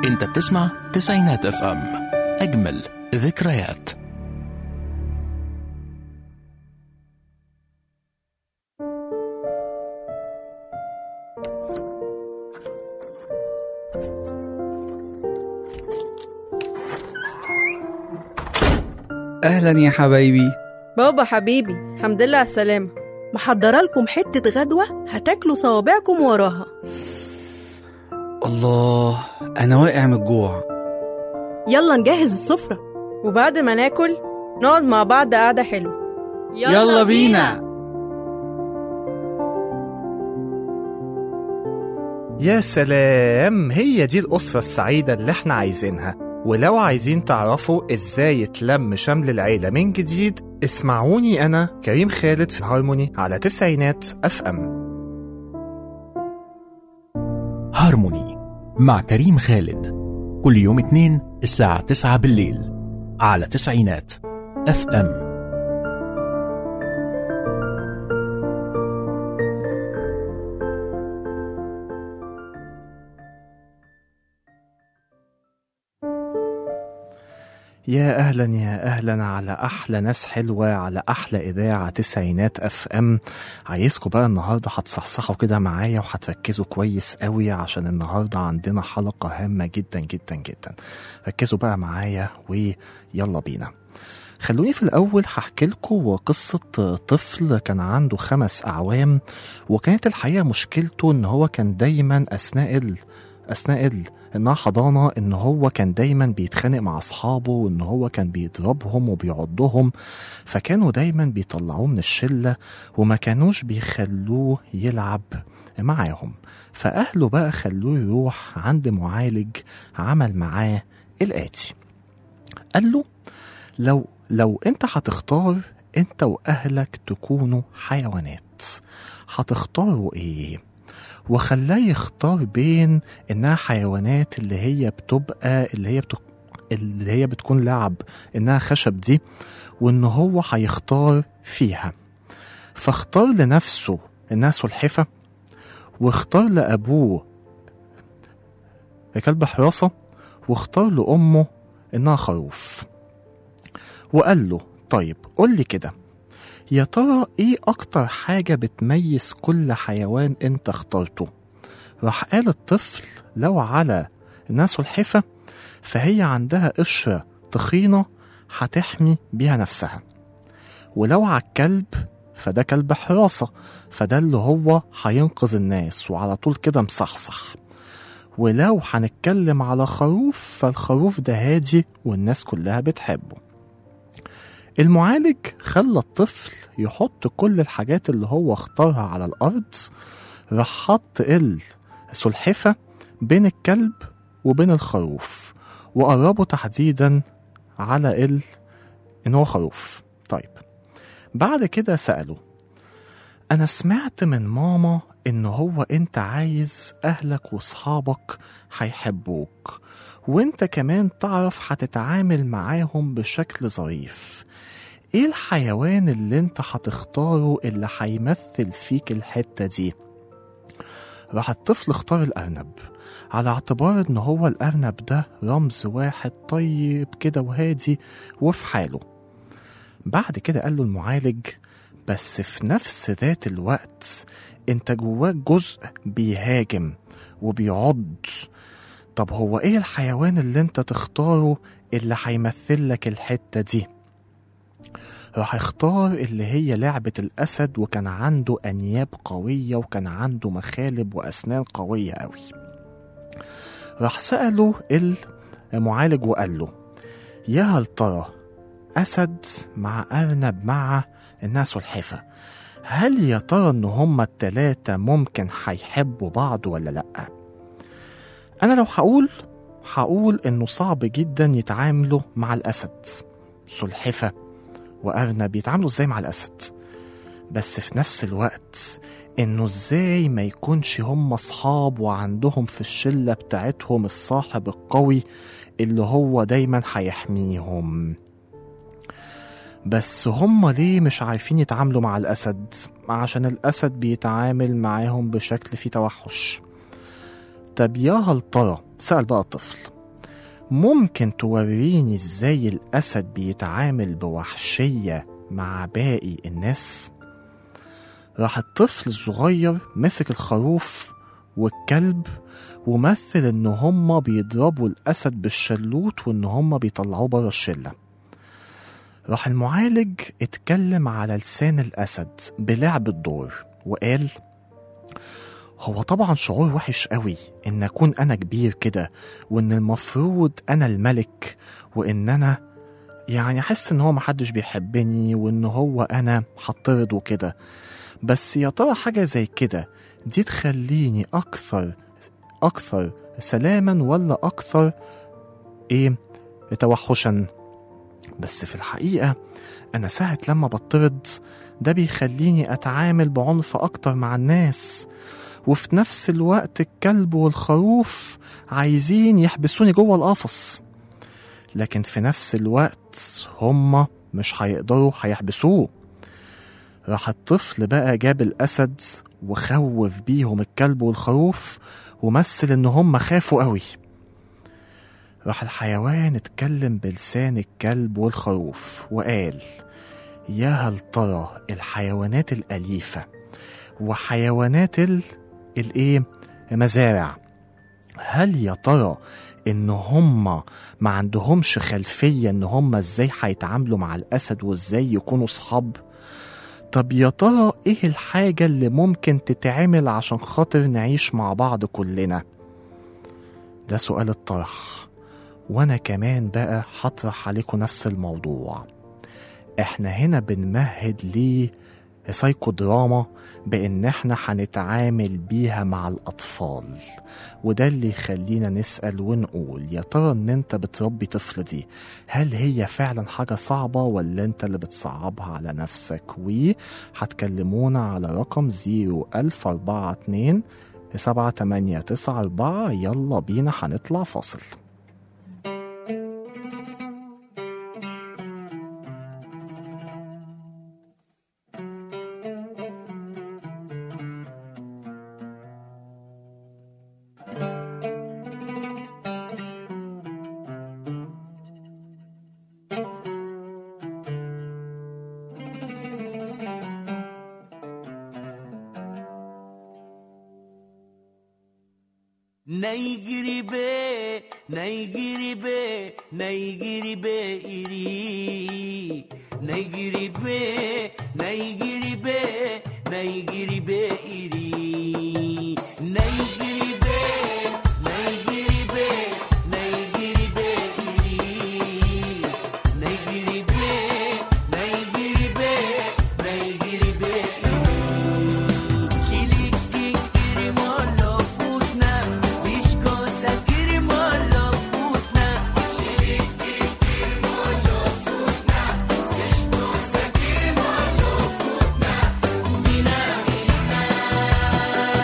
انت بتسمع تسعينات اف ام اجمل ذكريات أهلا يا حبايبي بابا حبيبي الحمد لله على السلامة محضرة لكم حتة غدوة هتاكلوا صوابعكم وراها الله أنا واقع من الجوع يلا نجهز السفرة وبعد ما ناكل نقعد مع بعض قعدة حلوة يلا بينا يا سلام هي دي الأسرة السعيدة اللي احنا عايزينها ولو عايزين تعرفوا ازاي يتلم شمل العيلة من جديد اسمعوني أنا كريم خالد في هارموني على تسعينات اف ام هارموني مع كريم خالد كل يوم اثنين الساعة 9 بالليل على تسعينات اف ام يا أهلا يا أهلا على أحلى ناس حلوة على أحلى إذاعة تسعينات أف أم عايزكم بقى النهاردة هتصحصحوا كده معايا وهتركزوا كويس قوي عشان النهاردة عندنا حلقة هامة جدا جدا جدا ركزوا بقى معايا ويلا بينا خلوني في الأول هحكي لكم قصة طفل كان عنده خمس أعوام وكانت الحقيقة مشكلته إن هو كان دايما أثناء ال... أثناء ال... إنها حضانة إن هو كان دايما بيتخانق مع أصحابه وإن هو كان بيضربهم وبيعضهم فكانوا دايما بيطلعوه من الشلة وما كانوش بيخلوه يلعب معاهم فأهله بقى خلوه يروح عند معالج عمل معاه الآتي قال له لو لو انت هتختار انت واهلك تكونوا حيوانات هتختاروا ايه وخلاه يختار بين انها حيوانات اللي هي بتبقى اللي هي بتك... اللي هي بتكون لعب انها خشب دي وان هو هيختار فيها فاختار لنفسه انها سلحفة واختار لابوه كلب حراسة واختار لامه انها خروف وقال له طيب قول لي كده يا ترى ايه اكتر حاجة بتميز كل حيوان انت اخترته راح قال الطفل لو على انها سلحفة فهي عندها قشرة تخينة هتحمي بيها نفسها ولو على الكلب فده كلب حراسة فده اللي هو هينقذ الناس وعلى طول كده مصحصح ولو هنتكلم على خروف فالخروف ده هادي والناس كلها بتحبه المعالج خلى الطفل يحط كل الحاجات اللي هو اختارها على الأرض راح حط السلحفة بين الكلب وبين الخروف وقربه تحديدا على ال إن هو خروف طيب بعد كده سأله أنا سمعت من ماما إن هو أنت عايز أهلك وصحابك هيحبوك وأنت كمان تعرف هتتعامل معاهم بشكل ظريف ايه الحيوان اللي انت هتختاره اللي هيمثل فيك الحتة دي راح الطفل اختار الأرنب على اعتبار ان هو الأرنب ده رمز واحد طيب كده وهادي وفي حاله بعد كده قال له المعالج بس في نفس ذات الوقت انت جواك جزء بيهاجم وبيعض طب هو ايه الحيوان اللي انت تختاره اللي هيمثل لك الحتة دي راح اختار اللي هي لعبة الأسد وكان عنده أنياب قوية وكان عنده مخالب وأسنان قوية أوي راح سأله المعالج وقال له يا هل ترى أسد مع أرنب مع إنها سلحفة هل يا ترى إن هما التلاتة ممكن هيحبوا بعض ولا لأ؟ أنا لو هقول هقول إنه صعب جدا يتعاملوا مع الأسد سلحفة وأرنب يتعاملوا إزاي مع الأسد بس في نفس الوقت إنه إزاي ما يكونش هم أصحاب وعندهم في الشلة بتاعتهم الصاحب القوي اللي هو دايما هيحميهم بس هم ليه مش عارفين يتعاملوا مع الأسد عشان الأسد بيتعامل معاهم بشكل فيه توحش طب يا هل ترى سأل بقى الطفل ممكن توريني ازاي الأسد بيتعامل بوحشية مع باقي الناس؟ راح الطفل الصغير مسك الخروف والكلب ومثل ان هما بيضربوا الأسد بالشلوت وان هما بيطلعوه بره الشلة راح المعالج اتكلم على لسان الأسد بلعب الدور وقال هو طبعا شعور وحش قوي ان اكون انا كبير كده وان المفروض انا الملك وان انا يعني احس ان هو محدش بيحبني وان هو انا هطرد وكده بس يا ترى حاجة زي كده دي تخليني اكثر اكثر سلاما ولا اكثر ايه توحشا بس في الحقيقة أنا ساعة لما بطرد ده بيخليني أتعامل بعنف أكتر مع الناس وفي نفس الوقت الكلب والخروف عايزين يحبسوني جوه القفص لكن في نفس الوقت هما مش هيقدروا هيحبسوه راح الطفل بقى جاب الأسد وخوف بيهم الكلب والخروف ومثل إن هما خافوا قوي راح الحيوان اتكلم بلسان الكلب والخروف وقال يا هل ترى الحيوانات الأليفة وحيوانات ال الايه مزارع هل يا ترى ان هم ما عندهمش خلفيه ان هم ازاي هيتعاملوا مع الاسد وازاي يكونوا صحاب طب يا ترى ايه الحاجه اللي ممكن تتعمل عشان خاطر نعيش مع بعض كلنا ده سؤال الطرح وانا كمان بقى هطرح عليكم نفس الموضوع احنا هنا بنمهد ليه سايكو دراما بان احنا هنتعامل بيها مع الاطفال وده اللي يخلينا نسال ونقول يا ترى ان انت بتربي طفل دي هل هي فعلا حاجه صعبه ولا انت اللي بتصعبها على نفسك وهتكلمونا على رقم 01042 سبعة تمانية تسعة أربعة يلا بينا هنطلع فاصل ನೈಗಿರಿಬೇ ನೈಗಿರಿಬೇ ನೈಗಿರಿಬೇ ಇರಿ ನೈಗಿರಿಬೇ ನೈಗಿರಿಬೇ ನೈಗಿರಿಬೇ ಇರಿ ನೈಗಿರಿಬೇ ನೈಗಿರಿಬೇ ನೈಗಿರಿಬೇ ಇರಿ ನೈಗಿರಿಬೇ ನೈಗಿರಿಬೇ ನೈಗಿರಿಬೇ Chiliki kirimolo putna, bishkosa kirimolo putna. Chiliki kirimolo putna, bishkosa kirimolo putna. Mina mina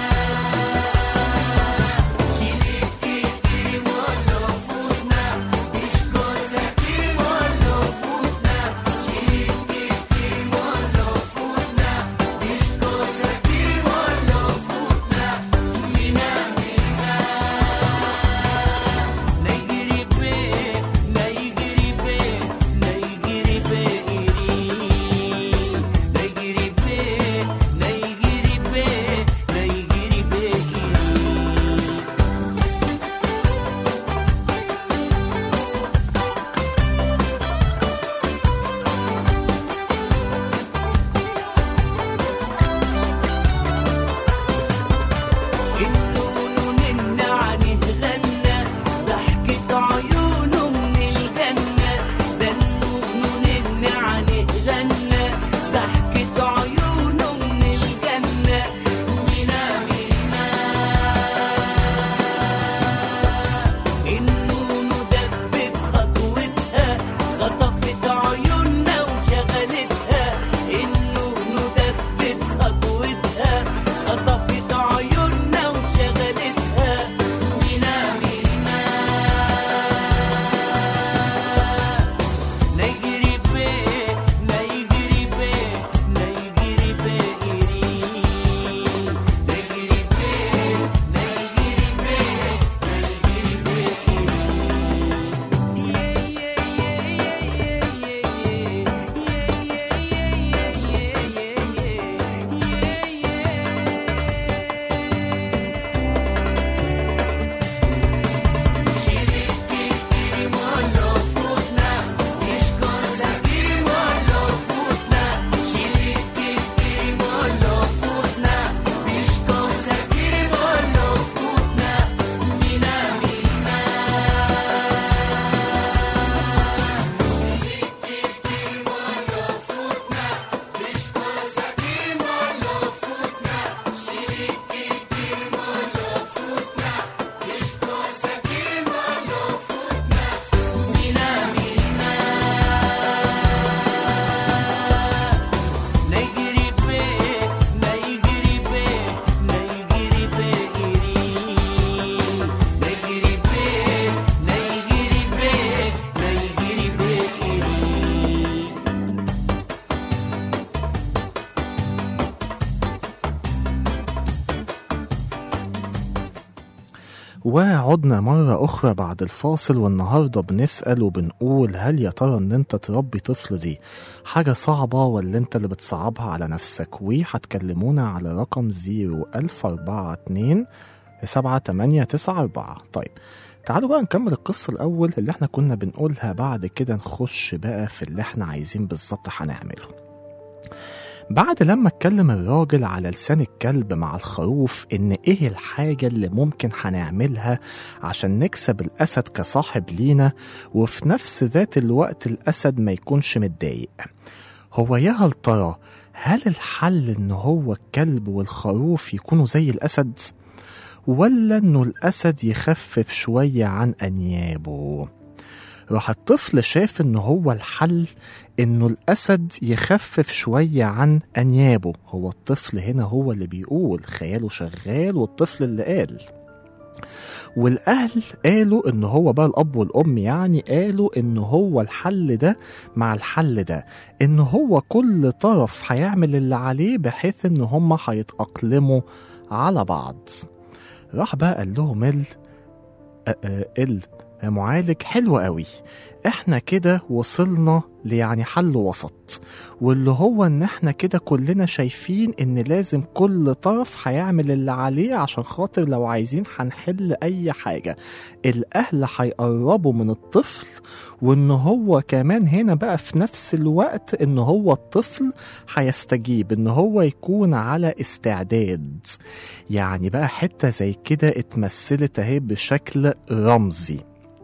وعدنا مرة أخرى بعد الفاصل والنهاردة بنسأل وبنقول هل يا ترى إن أنت تربي طفل دي حاجة صعبة ولا أنت اللي بتصعبها على نفسك وهتكلمونا على رقم 01042 سبعة تمانية تسعة أربعة طيب تعالوا بقى نكمل القصة الأول اللي احنا كنا بنقولها بعد كده نخش بقى في اللي احنا عايزين بالظبط هنعمله بعد لما اتكلم الراجل على لسان الكلب مع الخروف ان ايه الحاجة اللي ممكن هنعملها عشان نكسب الاسد كصاحب لينا وفي نفس ذات الوقت الاسد ما يكونش متضايق هو يا هل ترى هل الحل ان هو الكلب والخروف يكونوا زي الاسد ولا انه الاسد يخفف شوية عن انيابه راح الطفل شاف ان هو الحل انه الاسد يخفف شويه عن انيابه هو الطفل هنا هو اللي بيقول خياله شغال والطفل اللي قال والاهل قالوا ان هو بقى الاب والام يعني قالوا ان هو الحل ده مع الحل ده ان هو كل طرف هيعمل اللي عليه بحيث ان هم هيتاقلموا على بعض راح بقى قال لهم ال أ- أ- ال معالج حلو قوي احنا كده وصلنا ليعني حل وسط واللي هو ان احنا كده كلنا شايفين ان لازم كل طرف هيعمل اللي عليه عشان خاطر لو عايزين هنحل اي حاجة الاهل هيقربوا من الطفل وان هو كمان هنا بقى في نفس الوقت ان هو الطفل هيستجيب ان هو يكون على استعداد يعني بقى حتة زي كده اتمثلت اهي بشكل رمزي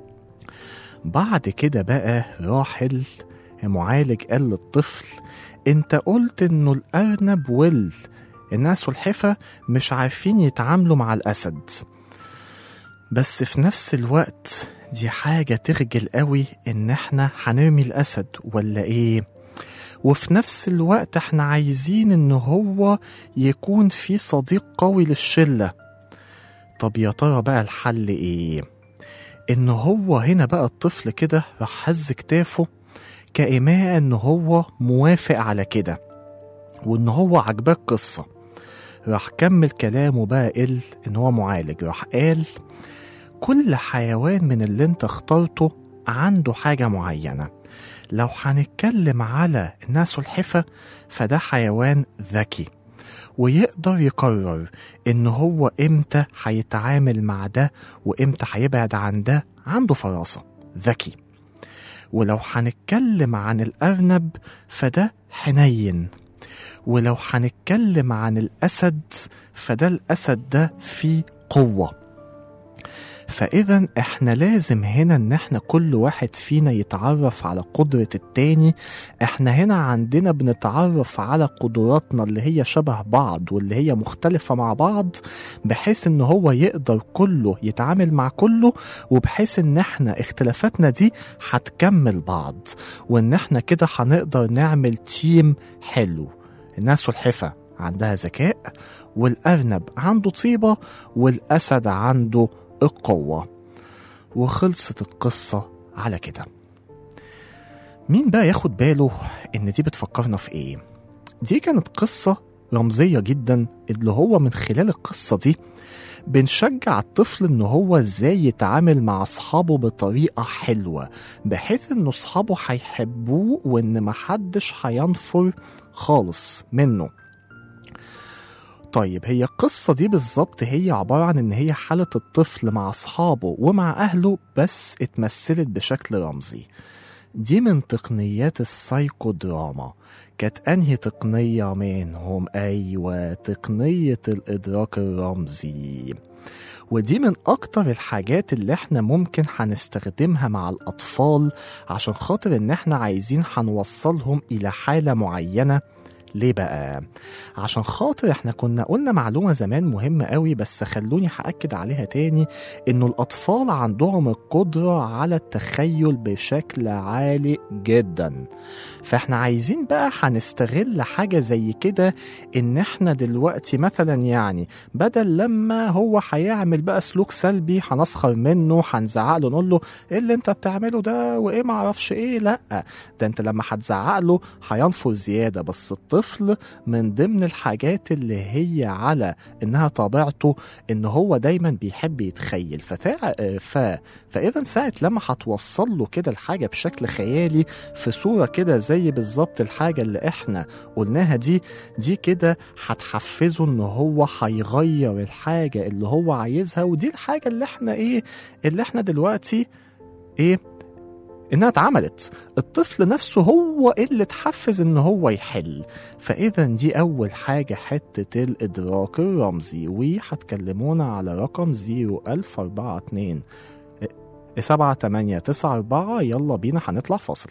بعد كده بقى راحل معالج قال للطفل انت قلت انه الارنب وال الناس والحفة مش عارفين يتعاملوا مع الاسد بس في نفس الوقت دي حاجة تخجل قوي ان احنا هنرمي الاسد ولا ايه وفي نفس الوقت احنا عايزين ان هو يكون في صديق قوي للشلة طب يا ترى بقى الحل ايه ان هو هنا بقى الطفل كده راح هز كتافه كإيماء ان هو موافق على كده وان هو عجباه القصة راح كمل كلامه بقى قال ان هو معالج راح قال كل حيوان من اللي انت اخترته عنده حاجة معينة لو هنتكلم على الناس الحفة فده حيوان ذكي ويقدر يقرر ان هو امتى هيتعامل مع ده وامتى هيبعد عن ده عنده فراسة ذكي ولو هنتكلم عن الأرنب فده حنين ولو هنتكلم عن الأسد فده الأسد ده فيه قوة فإذا إحنا لازم هنا إن إحنا كل واحد فينا يتعرف على قدرة التاني إحنا هنا عندنا بنتعرف على قدراتنا اللي هي شبه بعض واللي هي مختلفة مع بعض بحيث إن هو يقدر كله يتعامل مع كله وبحيث إن إحنا اختلافاتنا دي هتكمل بعض وإن إحنا كده هنقدر نعمل تيم حلو الناس والحفة عندها ذكاء والأرنب عنده طيبة والأسد عنده القوة وخلصت القصة على كده مين بقى ياخد باله إن دي بتفكرنا في إيه؟ دي كانت قصة رمزية جدا اللي هو من خلال القصة دي بنشجع الطفل إن هو إزاي يتعامل مع أصحابه بطريقة حلوة بحيث إن أصحابه هيحبوه وإن محدش هينفر خالص منه طيب هي القصة دي بالظبط هي عبارة عن إن هي حالة الطفل مع أصحابه ومع أهله بس اتمثلت بشكل رمزي دي من تقنيات السايكودراما كانت أنهي تقنية منهم أيوة تقنية الإدراك الرمزي ودي من أكتر الحاجات اللي احنا ممكن هنستخدمها مع الأطفال عشان خاطر إن احنا عايزين هنوصلهم إلى حالة معينة ليه بقى؟ عشان خاطر احنا كنا قلنا معلومة زمان مهمة قوي بس خلوني هأكد عليها تاني انه الأطفال عندهم القدرة على التخيل بشكل عالي جدا فاحنا عايزين بقى هنستغل حاجة زي كده ان احنا دلوقتي مثلا يعني بدل لما هو هيعمل بقى سلوك سلبي هنسخر منه هنزعق له نقول له ايه اللي انت بتعمله ده وايه معرفش ايه لا ده انت لما هتزعق له هينفر زيادة بس الطفل الطفل من ضمن الحاجات اللي هي على انها طبيعته ان هو دايما بيحب يتخيل فتاع ف... فاذا ساعه لما هتوصل له كده الحاجه بشكل خيالي في صوره كده زي بالظبط الحاجه اللي احنا قلناها دي دي كده هتحفزه ان هو هيغير الحاجه اللي هو عايزها ودي الحاجه اللي احنا ايه اللي احنا دلوقتي ايه انها اتعملت الطفل نفسه هو اللي اتحفز ان هو يحل فاذا دي اول حاجه حته الادراك الرمزي وهتكلمونا على رقم 01042 سبعة تمانية تسعة أربعة يلا بينا هنطلع فاصل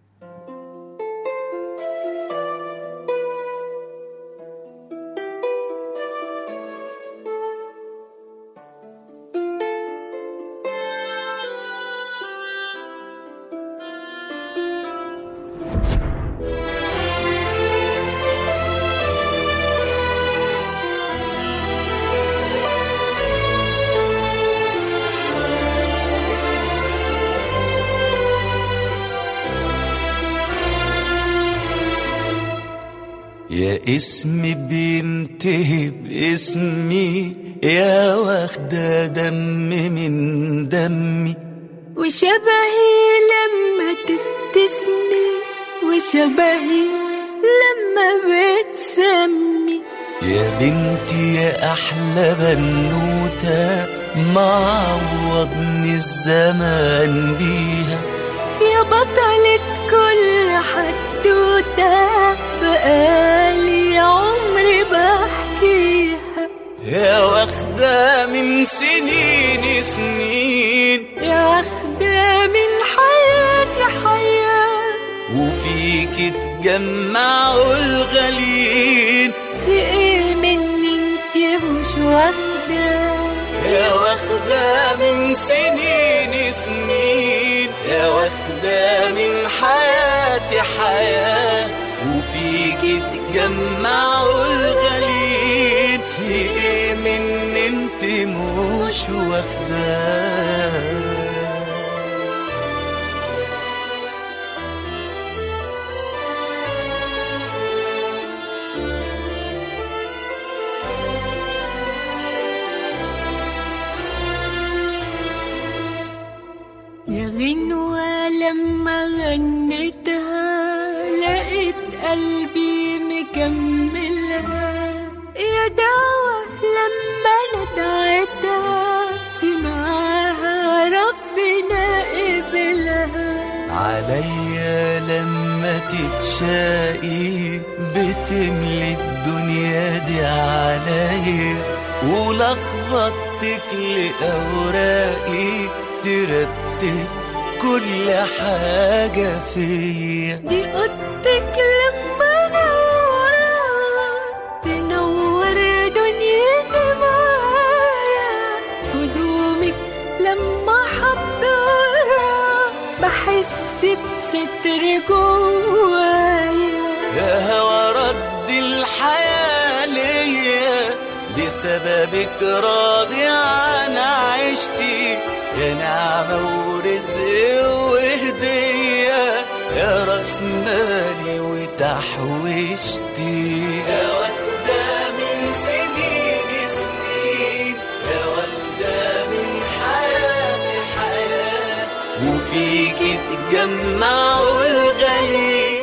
يا اسمي بينتهي باسمي يا واخدة دم من دمي وشبهي لما تبتسمي وشبهي لما بتسمي يا بنتي يا أحلى بنوتة معوضني الزمان بيها يا بطلة كل حدوتة بقالي عمري بحكيها يا واخدة من سنين سنين يا واخدة من حياتي حياة وفيك تجمعوا الغالين في ايه مني انت مش واخدة يا واخدة من سنين سنين يا واخدة من حياتي حياة وفيك تجمعوا الغالين في ايه من انت مش واخدة يا غنوة لما غنيتها لقيت قلبي مكملها يا دعوة لما انا دعيتها سمعها ربنا قبلها عليا لما تتشاقي بتملي الدنيا دي عليا ولخبطتك لأوراقي ترتب كل حاجة فيا دي اوضتك لما نورها تنور دنيتي معايا هدومك لما حضرها بحس بستر جوايا يا هوا رد الحياة ليا بسببك راضي عن عيشتي يا نعمة ورزق وهدية يا راس مالي وتحويشتي يا واخدة من سنين سنين يا واخدة من حياتي حياة وفيك تجمعوا الغالين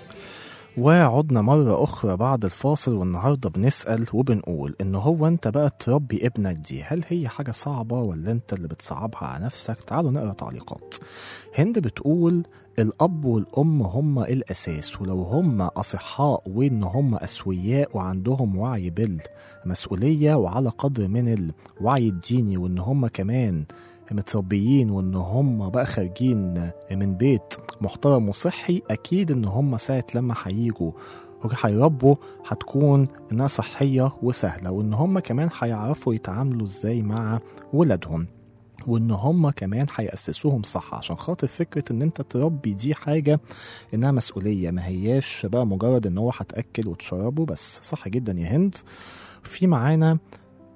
وعدنا مرة أخرى بعد الفاصل والنهاردة بنسأل وبنقول إن هو أنت بقى تربي ابنك دي هل هي حاجة صعبة ولا أنت اللي بتصعبها على نفسك؟ تعالوا نقرا تعليقات. هند بتقول الأب والأم هم الأساس ولو هم أصحاء وإن هم أسوياء وعندهم وعي بالمسؤولية وعلى قدر من الوعي الديني وإن هم كمان متربيين وان هم بقى خارجين من بيت محترم وصحي اكيد ان هم ساعه لما هيجوا هيربوا هتكون انها صحيه وسهله وان هم كمان هيعرفوا يتعاملوا ازاي مع ولادهم وان هم كمان هيأسسوهم صح عشان خاطر فكره ان انت تربي دي حاجه انها مسؤوليه ما هياش بقى مجرد ان هو هتاكل وتشربه بس صح جدا يا هند في معانا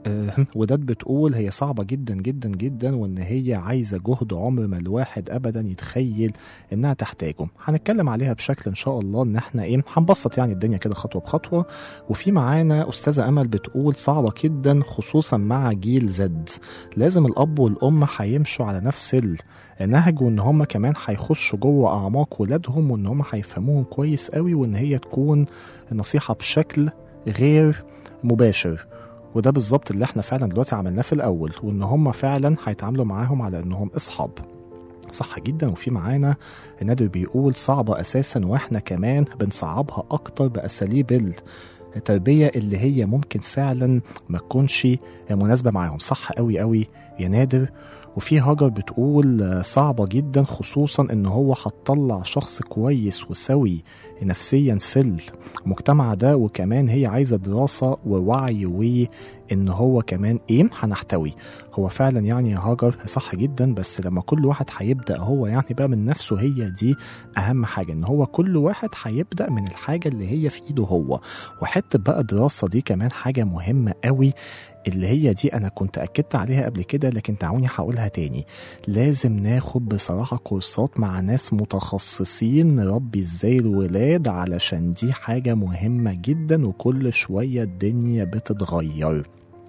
آه، وداد بتقول هي صعبة جدا جدا جدا وإن هي عايزة جهد عمر ما الواحد أبدا يتخيل إنها تحتاجه هنتكلم عليها بشكل إن شاء الله إن إحنا إيه هنبسط يعني الدنيا كده خطوة بخطوة وفي معانا أستاذة أمل بتقول صعبة جدا خصوصا مع جيل زد لازم الأب والأم هيمشوا على نفس النهج وإن هما كمان هيخشوا جوه أعماق ولادهم وإن هما هيفهموهم كويس قوي وإن هي تكون نصيحة بشكل غير مباشر وده بالظبط اللي احنا فعلا دلوقتي عملناه في الاول وان هم فعلا هيتعاملوا معاهم على انهم اصحاب صح جدا وفي معانا نادر بيقول صعبة أساسا وإحنا كمان بنصعبها أكتر بأساليب التربية اللي هي ممكن فعلا ما تكونش مناسبة معاهم صح قوي قوي يا نادر وفي هاجر بتقول صعبة جدا خصوصا ان هو هتطلع شخص كويس وسوي نفسيا في المجتمع ده وكمان هي عايزة دراسة ووعي وان هو كمان ايه هنحتوي هو فعلا يعني يا هاجر صح جدا بس لما كل واحد هيبدأ هو يعني بقى من نفسه هي دي اهم حاجة ان هو كل واحد هيبدأ من الحاجة اللي هي في ايده هو وحتة بقى الدراسة دي كمان حاجة مهمة قوي اللي هي دي انا كنت اكدت عليها قبل كده لكن تعوني هقولها تاني لازم ناخد بصراحة كورسات مع ناس متخصصين نربي ازاي الولاد علشان دي حاجة مهمة جدا وكل شوية الدنيا بتتغير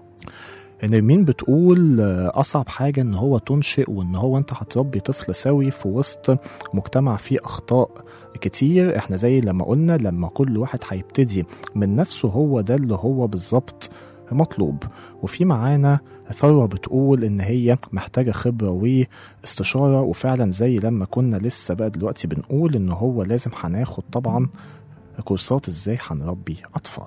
نرمين بتقول أصعب حاجة إن هو تنشئ وإن هو أنت هتربي طفل سوي في وسط مجتمع فيه أخطاء كتير إحنا زي لما قلنا لما كل واحد هيبتدي من نفسه هو ده اللي هو بالظبط مطلوب وفي معانا ثروة بتقول إن هي محتاجة خبرة واستشارة وفعلا زي لما كنا لسه بقى دلوقتي بنقول إن هو لازم هناخد طبعا كورسات إزاي هنربي أطفال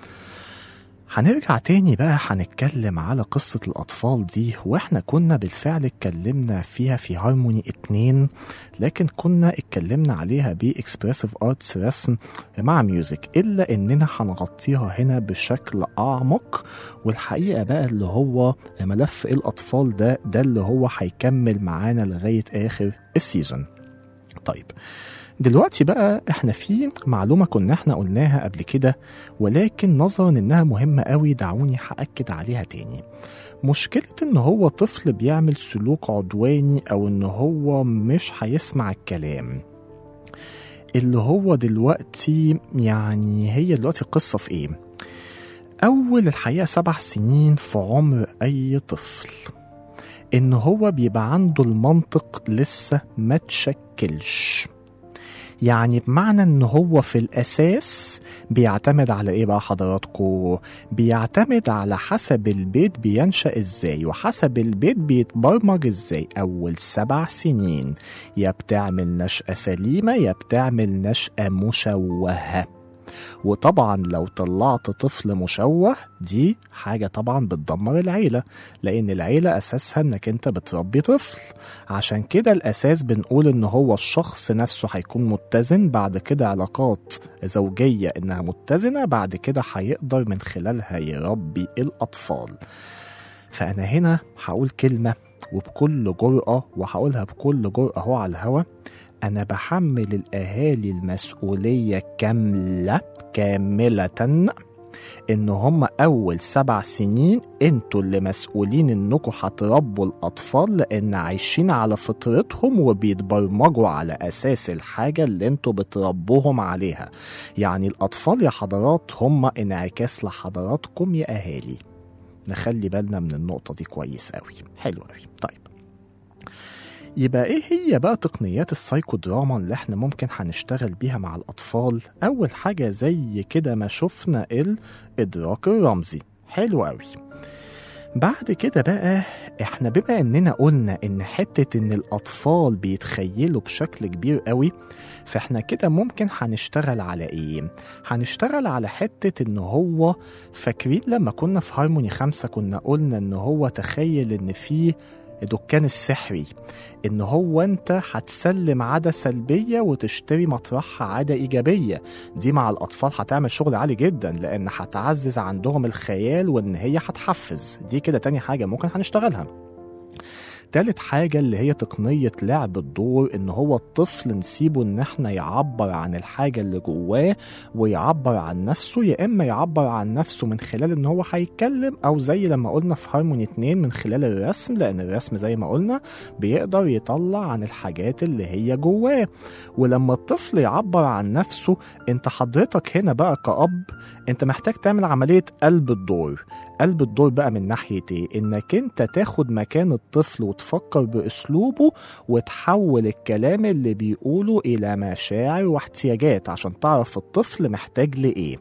هنرجع تاني بقى هنتكلم على قصة الأطفال دي وإحنا كنا بالفعل اتكلمنا فيها في هارموني اتنين لكن كنا اتكلمنا عليها بإكسبرسيف أرتس رسم مع ميوزك إلا إننا هنغطيها هنا بشكل أعمق والحقيقة بقى اللي هو ملف الأطفال ده ده اللي هو هيكمل معانا لغاية آخر السيزون طيب دلوقتي بقى احنا في معلومة كنا احنا قلناها قبل كده ولكن نظرا انها مهمة قوي دعوني هأكد عليها تاني مشكلة ان هو طفل بيعمل سلوك عدواني او ان هو مش هيسمع الكلام اللي هو دلوقتي يعني هي دلوقتي القصة في ايه اول الحقيقة سبع سنين في عمر اي طفل ان هو بيبقى عنده المنطق لسه ما تشكلش يعني بمعنى ان هو في الاساس بيعتمد على ايه بقى حضراتكم بيعتمد على حسب البيت بينشا ازاي وحسب البيت بيتبرمج ازاي اول سبع سنين يا بتعمل نشأة سليمة يا بتعمل نشأة مشوهة وطبعا لو طلعت طفل مشوه دي حاجة طبعا بتدمر العيلة لأن العيلة أساسها إنك أنت بتربي طفل عشان كده الأساس بنقول إن هو الشخص نفسه هيكون متزن بعد كده علاقات زوجية إنها متزنة بعد كده هيقدر من خلالها يربي الأطفال فأنا هنا هقول كلمة وبكل جرأة وهقولها بكل جرأة هو على الهوا أنا بحمل الأهالي المسؤولية كاملة كاملة إن هم أول سبع سنين أنتوا اللي مسؤولين إنكم هتربوا الأطفال لأن عايشين على فطرتهم وبيتبرمجوا على أساس الحاجة اللي أنتوا بتربوهم عليها يعني الأطفال يا حضرات هم انعكاس لحضراتكم يا أهالي نخلي بالنا من النقطة دي كويس قوي حلو قوي طيب يبقى ايه هي بقى تقنيات السايكو دراما اللي احنا ممكن هنشتغل بيها مع الاطفال اول حاجه زي كده ما شفنا الادراك الرمزي حلو قوي بعد كده بقى احنا بما اننا قلنا ان حتة ان الاطفال بيتخيلوا بشكل كبير قوي فاحنا كده ممكن هنشتغل على ايه هنشتغل على حتة ان هو فاكرين لما كنا في هارموني خمسة كنا قلنا ان هو تخيل ان في دكان السحري ان هو انت هتسلم عادة سلبية وتشتري مطرحها عادة ايجابية دي مع الاطفال هتعمل شغل عالي جدا لان هتعزز عندهم الخيال وان هي هتحفز دي كده تاني حاجة ممكن هنشتغلها تالت حاجة اللي هي تقنية لعب الدور ان هو الطفل نسيبه ان احنا يعبر عن الحاجة اللي جواه ويعبر عن نفسه يا اما يعبر عن نفسه من خلال ان هو هيتكلم او زي لما قلنا في هارموني 2 من خلال الرسم لان الرسم زي ما قلنا بيقدر يطلع عن الحاجات اللي هي جواه ولما الطفل يعبر عن نفسه انت حضرتك هنا بقى كأب انت محتاج تعمل عملية قلب الدور قلب الدور بقى من ناحية ايه انك انت تاخد مكان الطفل وتفكر باسلوبه وتحول الكلام اللي بيقوله الى مشاعر واحتياجات عشان تعرف الطفل محتاج لايه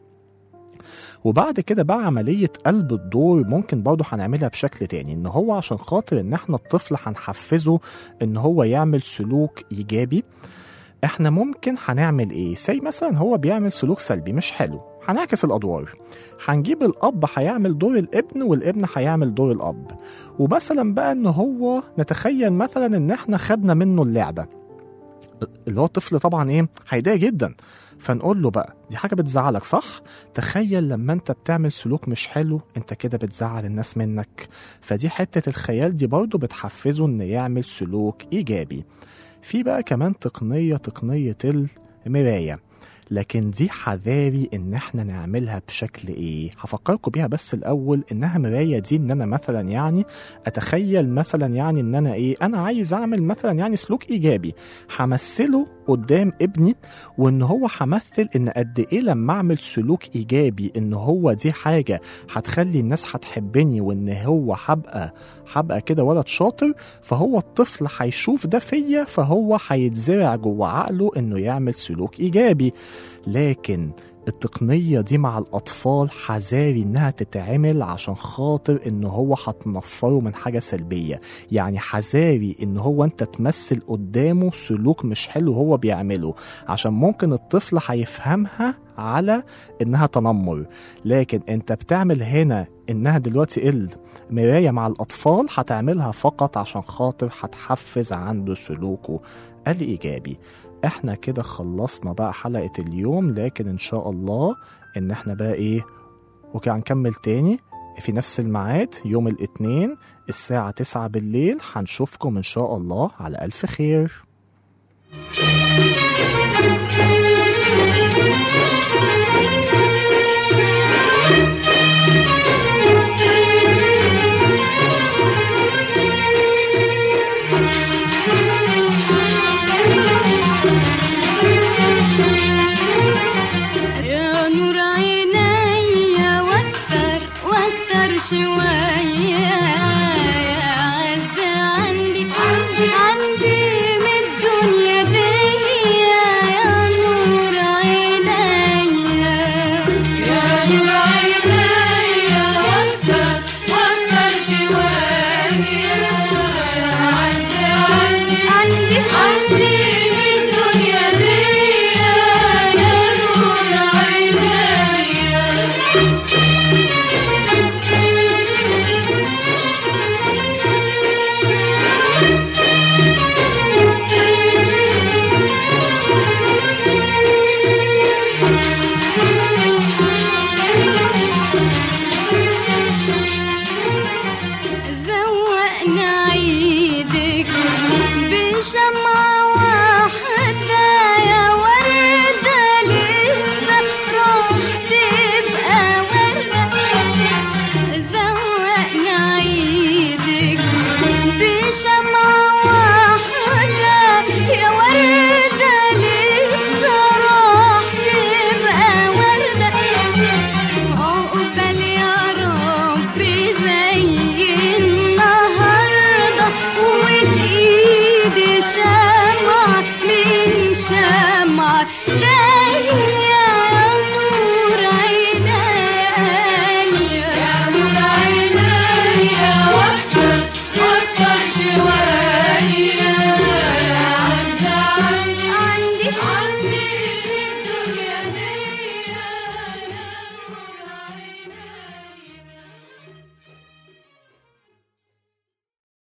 وبعد كده بقى عملية قلب الدور ممكن برضه هنعملها بشكل تاني ان هو عشان خاطر ان احنا الطفل هنحفزه ان هو يعمل سلوك ايجابي احنا ممكن هنعمل ايه زي مثلا هو بيعمل سلوك سلبي مش حلو هنعكس الادوار هنجيب الاب هيعمل دور الابن والابن هيعمل دور الاب ومثلا بقى ان هو نتخيل مثلا ان احنا خدنا منه اللعبه اللي هو الطفل طبعا ايه هيضايق جدا فنقول له بقى دي حاجه بتزعلك صح تخيل لما انت بتعمل سلوك مش حلو انت كده بتزعل الناس منك فدي حته الخيال دي برضه بتحفزه ان يعمل سلوك ايجابي في بقى كمان تقنيه تقنيه المرايه لكن دي حذاري ان احنا نعملها بشكل ايه هفكركم بيها بس الاول انها مرايه دي ان انا مثلا يعني اتخيل مثلا يعني ان انا ايه انا عايز اعمل مثلا يعني سلوك ايجابي همثله قدام ابني وان هو همثل ان قد ايه لما اعمل سلوك ايجابي ان هو دي حاجه هتخلي الناس هتحبني وان هو هبقى هبقى كده ولد شاطر فهو الطفل هيشوف ده فيا فهو هيتزرع جوه عقله انه يعمل سلوك ايجابي لكن التقنية دي مع الأطفال حذاري إنها تتعمل عشان خاطر إن هو هتنفره من حاجة سلبية يعني حذاري إن هو أنت تمثل قدامه سلوك مش حلو هو بيعمله عشان ممكن الطفل هيفهمها على إنها تنمر لكن أنت بتعمل هنا إنها دلوقتي المراية مع الأطفال هتعملها فقط عشان خاطر هتحفز عنده سلوكه الإيجابي احنا كده خلصنا بقى حلقة اليوم لكن ان شاء الله ان احنا بقى ايه اوكي هنكمل تاني في نفس الميعاد يوم الاثنين الساعة 9 بالليل هنشوفكم ان شاء الله على الف خير يا نور عيني وكر وكر شوية يا عز عندي عندي من الدنيا دي يا نور عيني يا نور عيني وكر وكر شوية عندي عندي عندي من الدنيا دي يا نور عيني ذوقنا عيدك بشمعة واحدة يا وردة لسه راح تبقى وردة ذوقنا عيدك بشمعة واحدة يا وردة لسه راح تبقى وردة عقبال يا ربي زي النهارده وبإيدي شمعة من شمعة تاني